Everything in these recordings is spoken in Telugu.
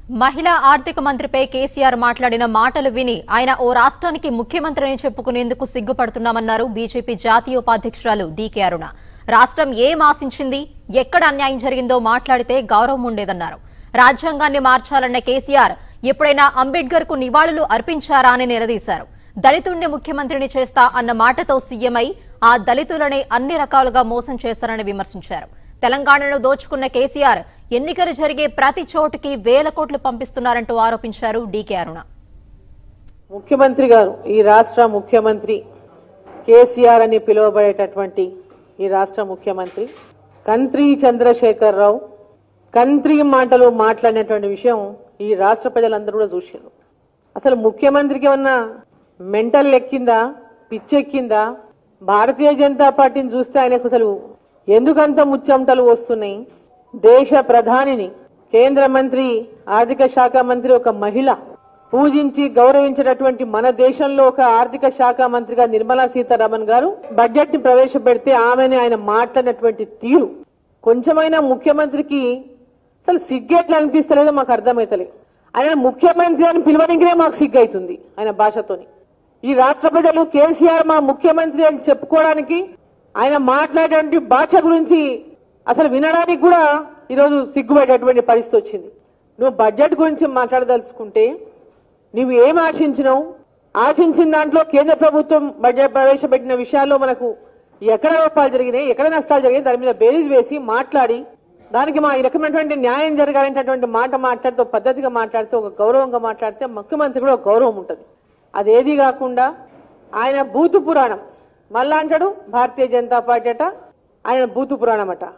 మహిళా ఆర్థిక మంత్రిపై కేసీఆర్ మాట్లాడిన మాటలు విని ఆయన ఓ రాష్ట్రానికి ముఖ్యమంత్రిని చెప్పుకునేందుకు సిగ్గుపడుతున్నామన్నారు బీజేపీ జాతీయ ఉపాధ్యక్షురాలు డీకే అరుణ రాష్ట్రం ఏం ఆశించింది ఎక్కడ అన్యాయం జరిగిందో మాట్లాడితే గౌరవం ఉండేదన్నారు రాజ్యాంగాన్ని మార్చాలన్న కేసీఆర్ ఎప్పుడైనా అంబేద్కర్ కు నివాళులు అర్పించారా అని నిలదీశారు దళితుణ్ణి ముఖ్యమంత్రిని చేస్తా అన్న మాటతో సీఎంఐ ఆ దళితులనే అన్ని రకాలుగా మోసం చేస్తారని విమర్శించారు తెలంగాణను దోచుకున్న కేసీఆర్ ఎన్నికలు జరిగే ప్రతి చోటుకి వేల కోట్లు పంపిస్తున్నారంటూ ఆరోపించారు డీకే అరుణ ముఖ్యమంత్రి గారు ఈ రాష్ట్ర ముఖ్యమంత్రి కేసీఆర్ అని పిలువబడేటటువంటి ఈ రాష్ట్ర ముఖ్యమంత్రి కంత్రి చంద్రశేఖర్ రావు కంత్రి మాటలు మాట్లాడినటువంటి విషయం ఈ రాష్ట్ర ప్రజలందరూ కూడా చూశారు అసలు ముఖ్యమంత్రికి ఏమన్నా మెంటల్ ఎక్కిందా పిచ్చెక్కిందా భారతీయ జనతా పార్టీని చూస్తే ఆయనకు అసలు ఎందుకంత ముచ్చమటలు వస్తున్నాయి దేశ ప్రధానిని కేంద్ర మంత్రి ఆర్థిక శాఖ మంత్రి ఒక మహిళ పూజించి గౌరవించేటటువంటి మన దేశంలో ఒక ఆర్థిక శాఖ మంత్రిగా నిర్మలా సీతారామన్ గారు బడ్జెట్ ని ప్రవేశపెడితే ఆమెని ఆయన మాట్లాడినటువంటి తీరు కొంచెమైనా ముఖ్యమంత్రికి అసలు సిగ్గెట్లు అనిపిస్తలేదో మాకు అర్థమైతలేదు ఆయన ముఖ్యమంత్రి అని పిలవనికినే మాకు సిగ్గు అవుతుంది ఆయన భాషతోని ఈ రాష్ట్ర ప్రజలు కేసీఆర్ మా ముఖ్యమంత్రి అని చెప్పుకోవడానికి ఆయన మాట్లాడేటువంటి భాష గురించి అసలు వినడానికి కూడా ఈరోజు సిగ్గుపడేటువంటి పరిస్థితి వచ్చింది నువ్వు బడ్జెట్ గురించి మాట్లాడదలుచుకుంటే నువ్వు ఏం ఆశించినావు ఆశించిన దాంట్లో కేంద్ర ప్రభుత్వం బడ్జెట్ ప్రవేశపెట్టిన విషయాల్లో మనకు ఎక్కడ లోపాలు జరిగినాయి ఎక్కడ నష్టాలు జరిగినాయి దాని మీద బేరీజ్ వేసి మాట్లాడి దానికి మా ఈ రకమైనటువంటి న్యాయం జరగాలనేటటువంటి మాట మాట్లాడితే ఒక పద్ధతిగా మాట్లాడితే ఒక గౌరవంగా మాట్లాడితే ముఖ్యమంత్రి కూడా ఒక గౌరవం ఉంటుంది అదేది కాకుండా ఆయన బూతు పురాణం మళ్ళా అంటాడు భారతీయ జనతా పార్టీ అట ఆయన బూతు పురాణం అట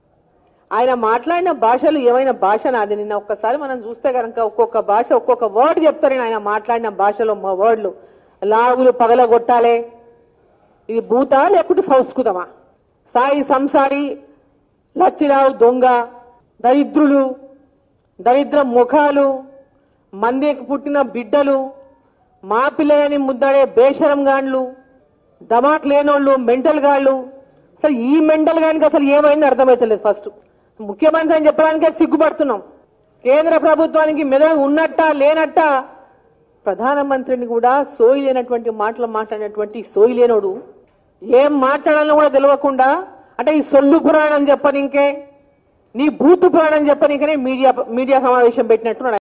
ఆయన మాట్లాడిన భాషలు ఏమైనా భాష నాది నిన్న ఒక్కసారి మనం చూస్తే కనుక ఒక్కొక్క భాష ఒక్కొక్క వర్డ్ చెప్తారు ఆయన మాట్లాడిన భాషలో మా వర్డ్లు లాగులు పగలగొట్టాలే ఇది భూత లేకుంటే సంస్కృతమా సాయి సంసారి లచ్చిరావు దొంగ దరిద్రులు దరిద్ర ముఖాలు మందికి పుట్టిన బిడ్డలు మా పిల్లలని ముద్దాడే బేషరం గాండ్లు దమాక్ లేనోళ్ళు మెంటల్ గాళ్ళు అసలు ఈ మెంటల్ గానికి అసలు ఏమైంది అర్థమైతలేదు ఫస్ట్ ముఖ్యమంత్రి అని చెప్పడానికే సిగ్గుపడుతున్నాం కేంద్ర ప్రభుత్వానికి మెదడు ఉన్నట్టా లేనట్టా ప్రధానమంత్రిని కూడా సోయి లేనటువంటి మాటలు మాట్లాడినటువంటి సోయి లేనోడు ఏం మాట్లాడాలో కూడా తెలియకుండా అంటే ఈ సొల్లు పురాణం చెప్పనింకే నీ బూతు పురాణం చెప్పనికనే మీడియా మీడియా సమావేశం పెట్టినట్టున్నాడు